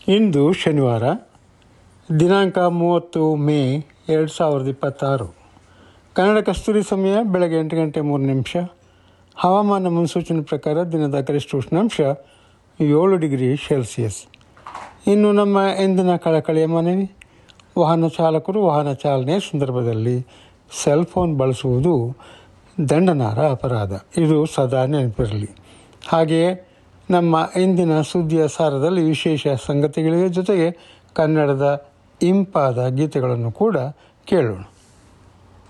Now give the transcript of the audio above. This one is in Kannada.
ಇಂದು ಶನಿವಾರ ದಿನಾಂಕ ಮೂವತ್ತು ಮೇ ಎರಡು ಸಾವಿರದ ಇಪ್ಪತ್ತಾರು ಕನ್ನಡ ಕಸ್ತೂರಿ ಸಮಯ ಬೆಳಗ್ಗೆ ಎಂಟು ಗಂಟೆ ಮೂರು ನಿಮಿಷ ಹವಾಮಾನ ಮುನ್ಸೂಚನೆ ಪ್ರಕಾರ ದಿನದ ಗರಿಷ್ಠ ಉಷ್ಣಾಂಶ ಏಳು ಡಿಗ್ರಿ ಸೆಲ್ಸಿಯಸ್ ಇನ್ನು ನಮ್ಮ ಎಂದಿನ ಕಳಕಳಿಯ ಮನವಿ ವಾಹನ ಚಾಲಕರು ವಾಹನ ಚಾಲನೆ ಸಂದರ್ಭದಲ್ಲಿ ಸೆಲ್ ಫೋನ್ ಬಳಸುವುದು ದಂಡನಾರ ಅಪರಾಧ ಇದು ಸದಾ ನೆನಪಿರಲಿ ಹಾಗೆಯೇ ನಮ್ಮ ಇಂದಿನ ಸುದ್ದಿಯ ಸಾರದಲ್ಲಿ ವಿಶೇಷ ಸಂಗತಿಗಳಿವೆ ಜೊತೆಗೆ ಕನ್ನಡದ ಇಂಪಾದ ಗೀತೆಗಳನ್ನು ಕೂಡ ಕೇಳೋಣ